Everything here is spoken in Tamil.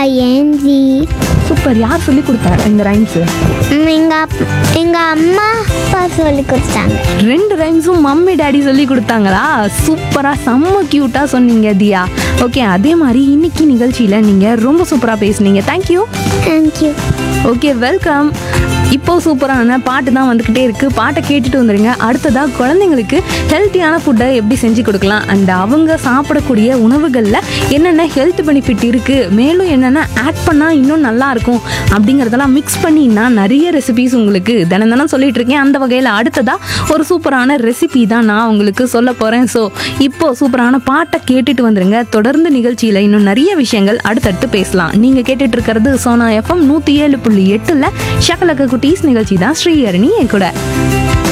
ஏந்தி சூப்பர் யார் சொல்லி கொடுத்தா இந்த ரைம்ஸு எங்க அப்- எங்க அம்மா அப்பா சொல்லி கொடுத்தாங்க ரெண்டு ரைம்ஸும் மம்மி டாடி சொல்லி கொடுத்தாங்களா சூப்பராக செம்ம க்யூட்டாக சொன்னீங்க தியா ஓகே அதே மாதிரி இன்னைக்கு நிகழ்ச்சியில் நீங்கள் ரொம்ப சூப்பராக பேசுனீங்க தேங்க்யூ தேங்க்யூ ஓகே வெல்கம் இப்போ சூப்பரான பாட்டு தான் வந்துக்கிட்டே இருக்குது பாட்டை கேட்டுட்டு வந்துடுங்க அடுத்ததாக குழந்தைங்களுக்கு ஹெல்த்தியான ஃபுட்டை எப்படி செஞ்சு கொடுக்கலாம் அண்ட் அவங்க சாப்பிடக்கூடிய உணவுகளில் என்னென்ன ஹெல்த் பெனிஃபிட் இருக்குது மேலும் என்னென்ன ஆட் பண்ணால் இன்னும் நல்லா இருக்கும் அப்படிங்கிறதெல்லாம் மிக்ஸ் பண்ணி நான் நிறைய ரெசிபிஸ் உங்களுக்கு தினம் தினம் சொல்லிட்டு இருக்கேன் அந்த வகையில் அடுத்ததாக ஒரு சூப்பரான ரெசிபி தான் நான் உங்களுக்கு சொல்ல போகிறேன் ஸோ இப்போ சூப்பரான பாட்டை கேட்டுட்டு வந்துருங்க தொடர்ந்து நிகழ்ச்சியில் இன்னும் நிறைய விஷயங்கள் அடுத்தடுத்து பேசலாம் நீங்கள் கேட்டுட்டு இருக்கிறது சோனா எஃப்எம் நூற்றி ஏழு புள்ளி எட்டில் ஷக்கலக்க குட்டீஸ் நிகழ்ச்சி தான் ஸ்ரீஹரணி என் கூட